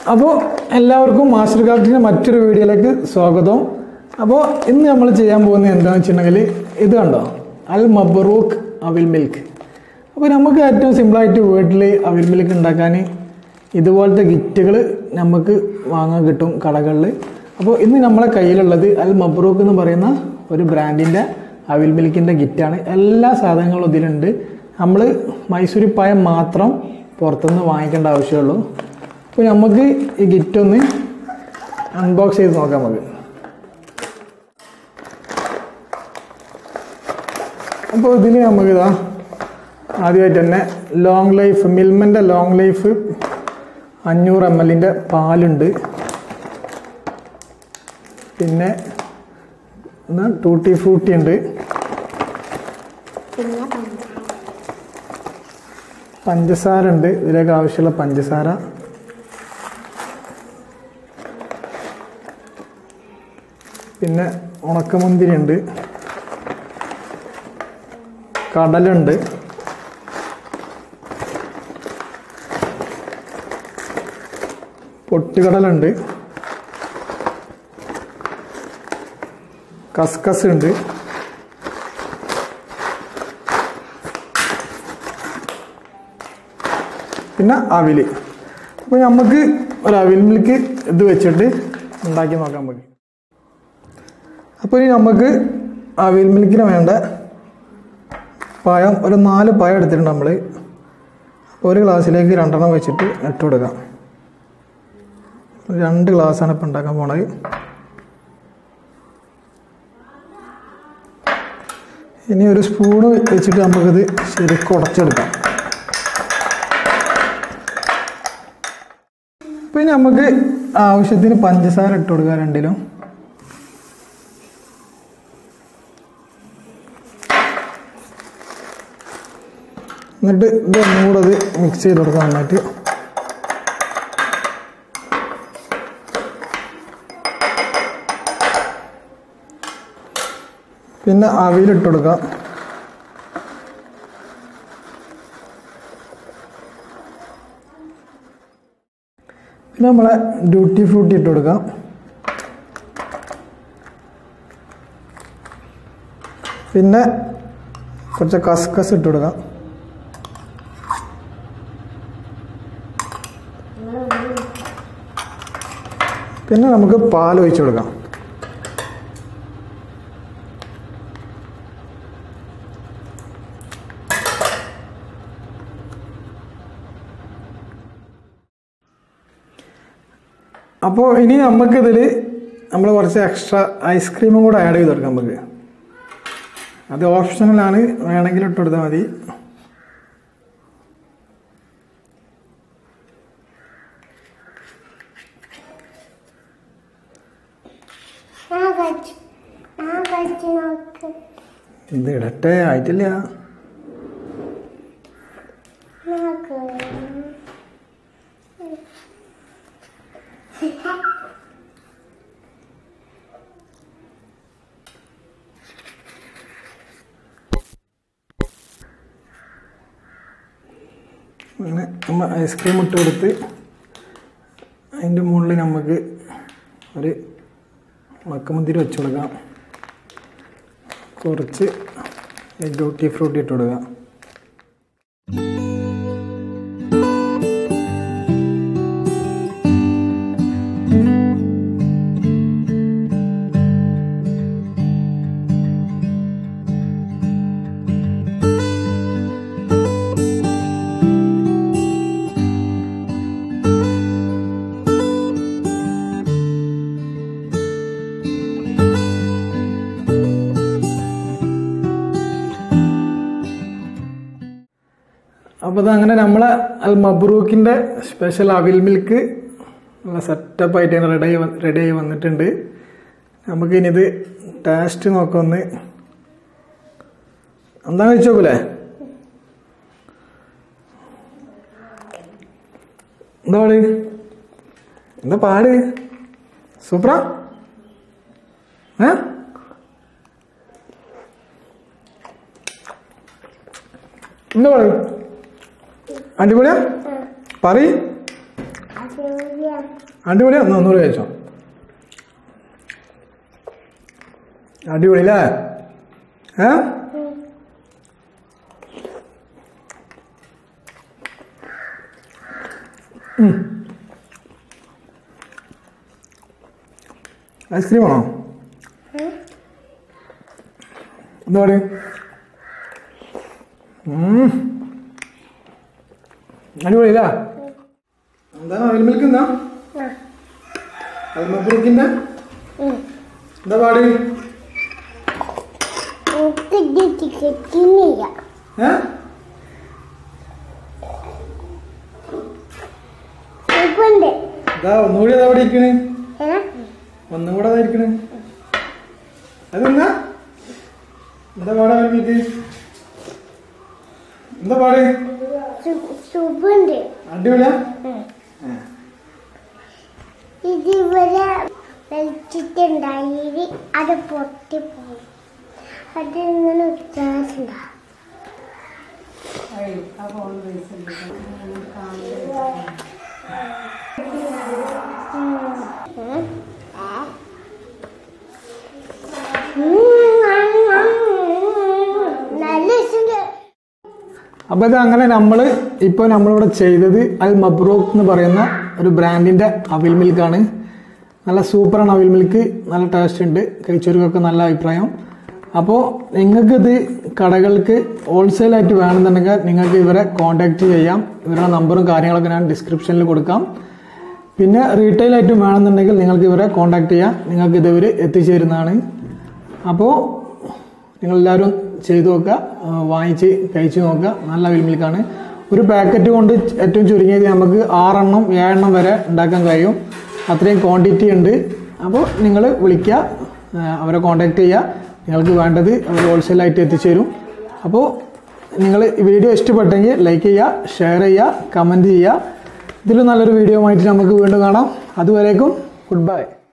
അപ്പോൾ എല്ലാവർക്കും മാസ്റ്റർ ക്രാഫ്റ്റിൻ്റെ മറ്റൊരു വീഡിയോയിലേക്ക് സ്വാഗതം അപ്പോൾ ഇന്ന് നമ്മൾ ചെയ്യാൻ പോകുന്നത് എന്താണെന്ന് വെച്ചിട്ടുണ്ടെങ്കിൽ ഇത് കണ്ടോ അൽ മബ്റൂക്ക് അവിൽ മിൽക്ക് അപ്പോൾ നമുക്ക് ഏറ്റവും സിമ്പിളായിട്ട് വീട്ടിൽ അവിൽ മിൽക്ക് ഉണ്ടാക്കാൻ ഇതുപോലത്തെ കിറ്റുകൾ നമുക്ക് വാങ്ങാൻ കിട്ടും കടകളിൽ അപ്പോൾ ഇന്ന് നമ്മളെ കയ്യിലുള്ളത് അൽ മബ്റൂക്ക് എന്ന് പറയുന്ന ഒരു ബ്രാൻഡിൻ്റെ അവിൽ മിൽക്കിൻ്റെ കിറ്റാണ് എല്ലാ സാധനങ്ങളും ഇതിലുണ്ട് നമ്മൾ മൈസൂരി പായം മാത്രം പുറത്തുനിന്ന് വാങ്ങിക്കേണ്ട ആവശ്യമുള്ളൂ അപ്പോൾ നമുക്ക് ഈ കിറ്റ് ഒന്ന് അൺബോക്സ് ചെയ്ത് നോക്കാം നമുക്ക് അപ്പോൾ ഇതിൽ നമുക്ക് ഇതാ ആദ്യമായിട്ട് തന്നെ ലോങ് ലൈഫ് മിൽമൻ്റെ ലോങ് ലൈഫ് അഞ്ഞൂറ് എം എല്ലിൻ്റെ പാലുണ്ട് പിന്നെ എന്നാ ടൂട്ടി ഫ്രൂട്ടി ഉണ്ട് പിന്നെ പഞ്ചാര പഞ്ചസാര ഉണ്ട് ഇതിലേക്ക് ആവശ്യമുള്ള പഞ്ചസാര പിന്നെ ഉണക്കമുന്തിരി ഉണ്ട് കടലുണ്ട് പൊട്ടുകടലുണ്ട് കസ്കസ് ഉണ്ട് പിന്നെ അവിൽ അപ്പോൾ നമുക്ക് ഒരു അവിൽ മിൽക്ക് ഇത് വെച്ചിട്ട് ഉണ്ടാക്കി നോക്കാം നമുക്ക് അപ്പോൾ ഇനി നമുക്ക് അവിൽ മിൽക്കിന് വേണ്ട പഴം ഒരു നാല് പഴം എടുത്തിട്ടുണ്ട് നമ്മൾ ഒരു ഗ്ലാസ്സിലേക്ക് രണ്ടെണ്ണം വെച്ചിട്ട് ഇട്ട് കൊടുക്കാം രണ്ട് ഗ്ലാസ്സാണ് ഇപ്പോൾ ഉണ്ടാക്കാൻ പോണത് ഇനി ഒരു സ്പൂണ് വെച്ചിട്ട് നമുക്കിത് ശരിക്കും ഉടച്ചെടുക്കാം പിന്നെ നമുക്ക് ആവശ്യത്തിന് പഞ്ചസാര ഇട്ട് കൊടുക്കാം രണ്ടിലും എന്നിട്ട് ഇത് ഒന്നുകൂടെ അത് മിക്സ് ചെയ്ത് കൊടുക്കാം നന്നായിട്ട് പിന്നെ അവിയിലിട്ട് കൊടുക്കാം പിന്നെ നമ്മളെ ഡ്യൂട്ടി ഫ്രൂട്ടി ഇട്ട് കൊടുക്കാം പിന്നെ കുറച്ച് കസ്കസ് ഇട്ട് കൊടുക്കാം പിന്നെ നമുക്ക് പാൽ ഒഴിച്ചു കൊടുക്കാം അപ്പോൾ ഇനി നമുക്കിതിൽ നമ്മൾ കുറച്ച് എക്സ്ട്രാ ഐസ്ക്രീമും കൂടെ ആഡ് ചെയ്ത് കൊടുക്കാം നമുക്ക് അത് ഓപ്ഷണലാണ് വേണമെങ്കിൽ ഇട്ട് കൊടുത്താൽ മതി ഞാൻ കഴിച്ചു ഞാൻ കഴിച്ചു നോക്ക് ഇത് ഇടട്ടെ ആയിട്ടില്ല നോക്ക് അങ്ങനെ നമ്മൾ ഐസ്ക്രീം ഇട്ട് കൊടുത്ത് അതിൻ്റെ മുകളിൽ നമുക്ക് ഒരു ഉണക്കമുന്തിരി വെച്ച് കൊടുക്കാം കുറച്ച് ഡ്യൂട്ടി ഫ്രൂട്ടി ഇട്ട് കൊടുക്കാം അപ്പോൾ ഇത് അങ്ങനെ നമ്മളെ അൽ മബ്രൂക്കിൻ്റെ സ്പെഷ്യൽ അവിൽ മിൽക്ക് നല്ല സെറ്റപ്പ് ആയിട്ട് റെഡി ആയി റെഡി ആയി വന്നിട്ടുണ്ട് നമുക്കിനി ഇത് ടേസ്റ്റ് നോക്കൊന്ന് എന്താ വെച്ച് നോക്കൂലേ എന്താ പാട് എന്താ പാട് സൂപ്പറാ ഏ എന്താ പാട് അടിപൊളിയാ പറയ് അസൂയ അടിപൊളി ഒന്ന് ഒന്നുകൂടി കഴിച്ചോ അടിപൊളി അല്ലേ ഏ ഉം. ഐസ്ക്രീം ആണോ എന്താ പറയുക അടിപൊളിയില്ല എന്താ അവിൽ മിൽക്ക് എന്താ അൽമബ്രൂക്കിന്റെ എന്താ പാട് എനിക്ക് ടിക്കറ്റിനില്ല ഏ ഇപ്പുണ്ട് ഇതാ ഒന്നുകൂടി അതാ അവിടെ ഇരിക്കണ് ഏ ഒന്നും കൂടെ അതാ ഇരിക്കണ് അതെന്താ എന്താ പാടാ അവിൽ മിൽക്ക് എന്താ പാട് സുഖുണ്ട് അടിപൊളിയാ ഇതിവരെ വലിച്ചിട്ടുണ്ടായി അത് പൊട്ടിപ്പോയി അത് ഇങ്ങനെ വ്യത്യാസമുണ്ടാവും നല്ല രസമുണ്ട് അപ്പോൾ ഇത് അങ്ങനെ നമ്മൾ ഇപ്പോൾ നമ്മളിവിടെ ചെയ്തത് അൽ മബ്രൂക്ക് എന്ന് പറയുന്ന ഒരു ബ്രാൻഡിൻ്റെ അവിൽ മിൽക്കാണ് നല്ല സൂപ്പറാണ് അവിൽ മിൽക്ക് നല്ല ടേസ്റ്റ് ഉണ്ട് കഴിച്ചവർക്കൊക്കെ നല്ല അഭിപ്രായം അപ്പോൾ നിങ്ങൾക്കിത് കടകൾക്ക് ഹോൾസെയിലായിട്ട് വേണമെന്നുണ്ടെങ്കിൽ നിങ്ങൾക്ക് ഇവരെ കോൺടാക്റ്റ് ചെയ്യാം ഇവരുടെ നമ്പറും കാര്യങ്ങളൊക്കെ ഞാൻ ഡിസ്ക്രിപ്ഷനിൽ കൊടുക്കാം പിന്നെ റീറ്റെയിലായിട്ടും വേണമെന്നുണ്ടെങ്കിൽ നിങ്ങൾക്ക് ഇവരെ കോൺടാക്ട് ചെയ്യാം നിങ്ങൾക്ക് ഇത് ഇവർ എത്തിച്ചേരുന്നതാണ് അപ്പോൾ നിങ്ങളെല്ലാവരും ചെയ്തു നോക്കുക ആ, വാങ്ങിച്ച് കഴിച്ചു നോക്കുക നല്ല അവിൽ മിൽക്കാണ് ഒരു പാക്കറ്റ് കൊണ്ട് ഏറ്റവും ചുരുങ്ങിയത് നമുക്ക് ആറെണ്ണം ഏഴെണ്ണം വരെ ഉണ്ടാക്കാൻ കഴിയും അത്രയും ക്വാണ്ടിറ്റി ഉണ്ട് അപ്പോൾ നിങ്ങൾ വിളിക്കുക ആ, അവരെ കോൺടാക്ട് ചെയ്യുക നിങ്ങൾക്ക് വേണ്ടത് അവർ ഹോൾസെയിലായിട്ട് എത്തിച്ചു തരും അപ്പോൾ നിങ്ങൾ ഈ വീഡിയോ ഇഷ്ടപ്പെട്ടെങ്കിൽ ലൈക്ക് ചെയ്യുക ഷെയർ ചെയ്യുക കമൻറ്റ് ചെയ്യുക ഇതിൽ നല്ലൊരു വീഡിയോ ആയിട്ട് നമുക്ക് വീണ്ടും കാണാം അതുവരേക്കും ഗുഡ് ബൈ